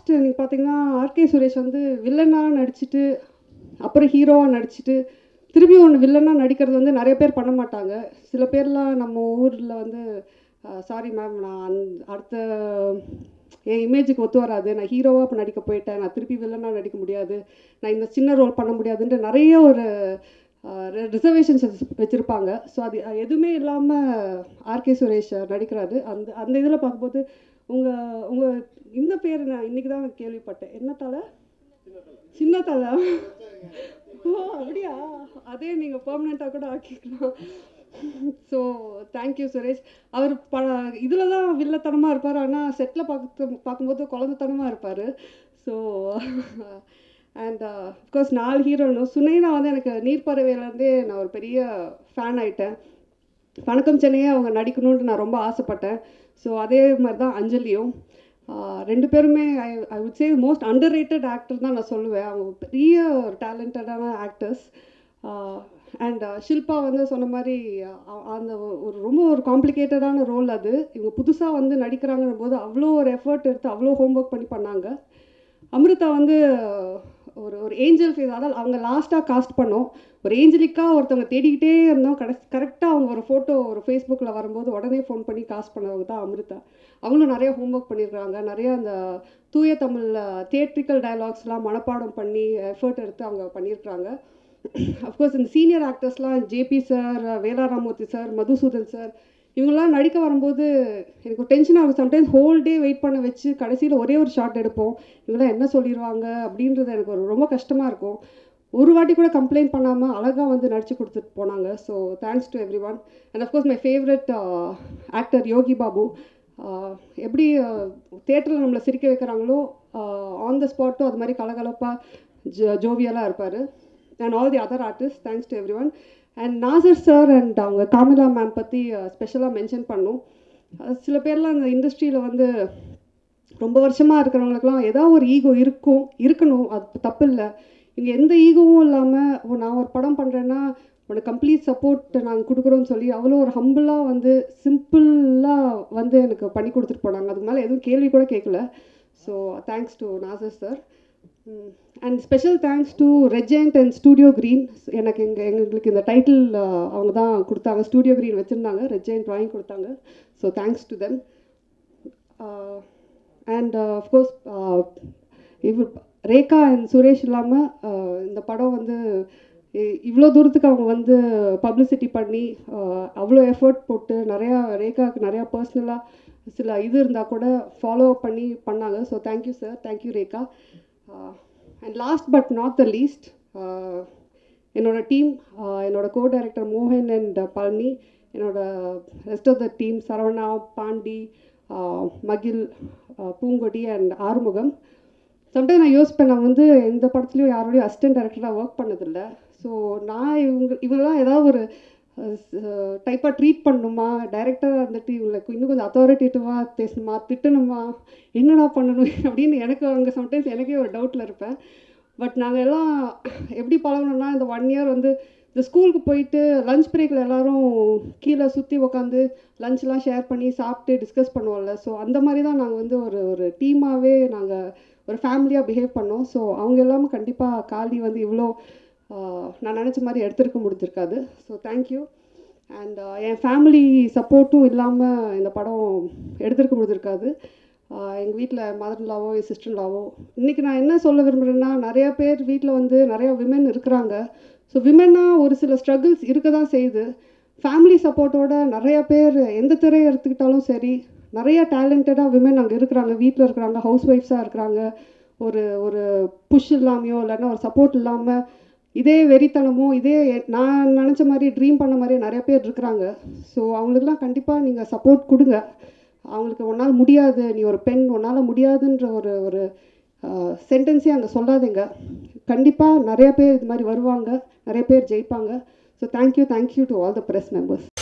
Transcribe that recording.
last நீங்கள் பார்த்தீங்கன்னா RK Suresh வந்து வில்லனாக நடிச்சிட்டு அப்புறம் ஹீரோவாக நடிச்சிட்டு திரும்பி ஒன்று வில்லனாக நடிக்கிறது வந்து நிறைய பேர் பண்ண மாட்டாங்க சில பேர்லாம் நம்ம ஊரில் வந்து சாரி மேம் நான் அந்- அடுத்த என் இமேஜுக்கு ஒத்து வராது நான் ஹீரோவாக இப்போ நடிக்க போயிட்டேன் நான் திருப்பி வில்லனாக நடிக்க முடியாது நான் இந்த சின்ன ரோல் பண்ண முடியாதுன்ற நிறைய ஒரு ரிசர்வேஷன்ஸ் வச்சுருப்பாங்க ஸோ அது அது எதுவுமே இல்லாமல் ஆர்கே சுரேஷ் நடிக்கிறாரு அந்த அந்த இதில் பார்க்கும்போது உங்கள் உங்கள் இந்த பேர் நான் இன்றைக்கி தான் கேள்விப்பட்டேன் என்ன தலை சின்ன தலை ஓ அப்படியா அதே நீங்கள் பெர்மனெண்ட்டாக கூட ஆக்கிக்கலாம் ஸோ தேங்க்யூ சுரேஷ் அவர் ப இதில் தான் வில்லத்தனமாக இருப்பார் ஆனால் செட்டில் பார்க்க பார்க்கும்போது குழந்தைத்தனமாக இருப்பார் ஸோ அண்ட் அஃப்கோர்ஸ் நாலு ஹீரோனும் சுனைனா வந்து எனக்கு நீர்ப்பறவையிலேருந்தே நான் ஒரு பெரிய ஃபேன் ஆயிட்டேன் வணக்கம் சென்னையே அவங்க நடிக்கணும்னு நான் ரொம்ப ஆசைப்பட்டேன் ஸோ அதே மாதிரி தான் அஞ்சலியும் ஆஹ் ரெண்டு பேருமே I I would say most underrated actor தான் நான் சொல்லுவேன் அவங்க பெரிய ஒரு டேலண்டடான ஆக்டர்ஸ் அண்ட் ஷில்பா வந்து சொன்ன மாதிரி அ- அந்த ஒரு ரொம்ப ஒரு காம்ப்ளிகேட்டடான ரோல் அது இவங்க புதுசாக வந்து நடிக்கிறாங்கன்னும் போது அவ்வளோ ஒரு எஃபர்ட் எடுத்து அவ்வளோ ஹோம்ஒர்க் பண்ணி பண்ணாங்க அமிர்தா வந்து ஒரு ஒரு ஏஞ்சல் ஃபேஸ் அதாவது அவங்க லாஸ்ட்டாக காஸ்ட் பண்ணோம் ஒரு ஏஞ்சலிக்காக ஒருத்தவங்க தேடிக்கிட்டே இருந்தோம் கடைசி கரெக்டாக அவங்க ஒரு ஃபோட்டோ ஒரு ஃபேஸ்புக்கில் வரும்போது உடனே ஃபோன் பண்ணி காஸ்ட் பண்ணவங்க தான் அமிர்தா அவங்களும் நிறைய ஹோம்ஒர்க் பண்ணியிருக்காங்க நிறைய அந்த தூய தமிழில் தியேட்ரிக்கல் டயலாக்ஸ்லாம் மனப்பாடம் பண்ணி எஃபர்ட் எடுத்து அவங்க பண்ணியிருக்காங்க அஃப்கோர்ஸ் இந்த சீனியர் ஆக்டர்ஸ்லாம் JP sir Velaramoorthy sir Madhusudhan sir இவங்கெல்லாம் நடிக்க வரும்போது எனக்கு ஒரு டென்ஷன் ஆகும் சம்டைம்ஸ் ஹோல் டே வெயிட் பண்ண வச்சு கடைசியில் ஒரே ஒரு ஷாட் எடுப்போம் இவங்களாம் என்ன சொல்லிடுவாங்க அப்படின்றது எனக்கு ஒரு ரொம்ப கஷ்டமாக இருக்கும் ஒரு வாட்டி கூட கம்ப்ளைண்ட் பண்ணாமல் அழகாக வந்து நடிச்சு கொடுத்துட்டு போனாங்க so thanks to everyone and of course my favourite actor Yogi Babu ah எப்படி தேட்டரில் நம்மளை சிரிக்க வைக்கிறாங்களோ ஆன் த ஸ்பாட்டும் அது மாதிரி கலகலப்பாக ஜோ ஜோவியலாக இருப்பார் and all the other artist thanks to everyone and Nasser sir and அவங்க காமிலா மேம் பற்றி ஸ்பெஷலாக மென்ஷன் பண்ணும் அஹ் சில பேர்லாம் இந்த இண்டஸ்ட்ரியில் வந்து ரொம்ப வருஷமாக இருக்கிறவங்களுக்குலாம் ஏதாவது ஒரு ஈகோ இருக்கும் இருக்கணும் அது தப்பு இல்லை இங்கே எந்த ஈகோவும் இல்லாமல் நான் ஒரு படம் பண்ணுறேன்னா உனக்கு கம்ப்ளீட் சப்போர்ட் நாங்கள் கொடுக்குறோம்னு சொல்லி அவ்வளோ ஒரு ஹம்பிளாக வந்து சிம்பிளாக வந்து எனக்கு பண்ணி கொடுத்துட்டு போனாங்க அதுக்கு மேலே எதுவும் கேள்வி கூட கேட்கல so thanks to Nasser sir and special thanks to Regent and Studio Green எனக்கு எங்க எங்களுக்கு இந்த டைட்டில் அவங்க தான் கொடுத்தாங்க ஸ்டூடியோ க்ரீன் வச்சுருந்தாங்க ரெஜெண்ட் வாங்கி கொடுத்தாங்க so thanks to them and of course இவ் ரேகா அண்ட் சுரேஷ் இல்லாமல் இந்த படம் வந்து இ- இவ்வளோ தூரத்துக்கு அவங்க வந்து பப்ளிசிட்டி பண்ணி ஆஹ் அவ்வளோ எஃபர்ட் போட்டு நிறையா ரேகாவுக்கு நிறையா பர்சனலாக சில இது இருந்தால் கூட ஃபாலோ அப் பண்ணி பண்ணாங்க so thank you sir thank you Rekha and last but not the least என்னோட டீம் என்னோட கோ டைரக்டர் மோகன் அண்ட் பழனி என்னோட rest of the team Saravana Pandi ah Magil ah Poongodi and Arumugam sometime நான் யோசிப்பேன் நான் வந்து எந்த படத்துலையும் யாரோடையும் அசிஸ்டன்ட் டைரக்டராக ஒர்க் பண்ணதில்லை ஸோ நான் இவங்க இவங்கெல்லாம் ஏதாவது ஒரு டைப்பாக ட்ரீட் பண்ணணுமா டைரக்டராக இருந்துட்டு இவங்களுக்கு இன்னும் கொஞ்சம் அத்தாரிட்டேட்டிவாக பேசணுமா திட்டணுமா என்னடா பண்ணணும் அப்படின்னு எனக்கு அங்கே சம்டைம்ஸ் எனக்கே ஒரு டவுட்டில் இருப்பேன் பட் நாங்கள் எல்லாம் எப்படி பழகணும்னா இந்த ஒன் இயர் வந்து இந்த ஸ்கூலுக்கு போயிட்டு லஞ்ச் பிரேக்கில் எல்லாரும் கீழே சுற்றி உட்காந்து லஞ்ச்லாம் ஷேர் பண்ணி சாப்பிட்டு டிஸ்கஸ் பண்ணுவோம்ல ஸோ அந்த மாதிரி தான் நாங்கள் வந்து ஒரு ஒரு டீமாகவே நாங்கள் ஒரு ஃபேமிலியாக பிஹேவ் பண்ணோம் ஸோ அவங்க எல்லாமே கண்டிப்பாக காலி வந்து இவ்வளோ ஆஹ், நான் நினச்ச மாதிரி எடுத்திருக்க முடிஞ்சிருக்காது ஸோ தேங்க்யூ அண்ட் என் ஃபேமிலி சப்போர்ட்டும் இல்லாமல் இந்த படம் எடுத்திருக்க முடிஞ்சிருக்காது எங்கள் வீட்டில் மதர்லாவோ என் சிஸ்டர்லாவோ இன்றைக்கி நான் என்ன சொல்ல விரும்புகிறேன்னா நிறைய பேர் வீட்டில் வந்து நிறைய விமென் இருக்கிறாங்க ஸோ விமென்னாக ஒரு சில ஸ்ட்ரகிள்ஸ் இருக்க தான் செய்யுது ஃபேமிலி சப்போர்ட்டோட நிறைய பேர் எந்த திரையை எடுத்துக்கிட்டாலும் சரி நிறைய டேலண்டடாக விமென் அங்கே இருக்கிறாங்க வீட்டில் இருக்கிறாங்க ஹவுஸ் ஒய்ஃப்ஸாக இருக்கிறாங்க ஒரு ஒரு புஷ் இல்லாமையோ இல்லைன்னா ஒரு சப்போர்ட் இல்லாமல் இதே வெறித்தனமோ இதே நான் நினச்ச மாதிரி ட்ரீம் பண்ண மாதிரி நிறைய பேர் இருக்கிறாங்க ஸோ அவங்களுக்குலாம் கண்டிப்பாக நீங்கள் சப்போர்ட் கொடுங்க அவங்களுக்கு உன்னால் முடியாது நீ ஒரு பெண் உன்னால் முடியாதுன்ற ஒரு ஒரு சென்டென்ஸே அங்கே சொல்லாதீங்க கண்டிப்பாக நிறைய பேர் இது மாதிரி வருவாங்க நிறைய பேர் ஜெயிப்பாங்க so thank you thank you to all the press members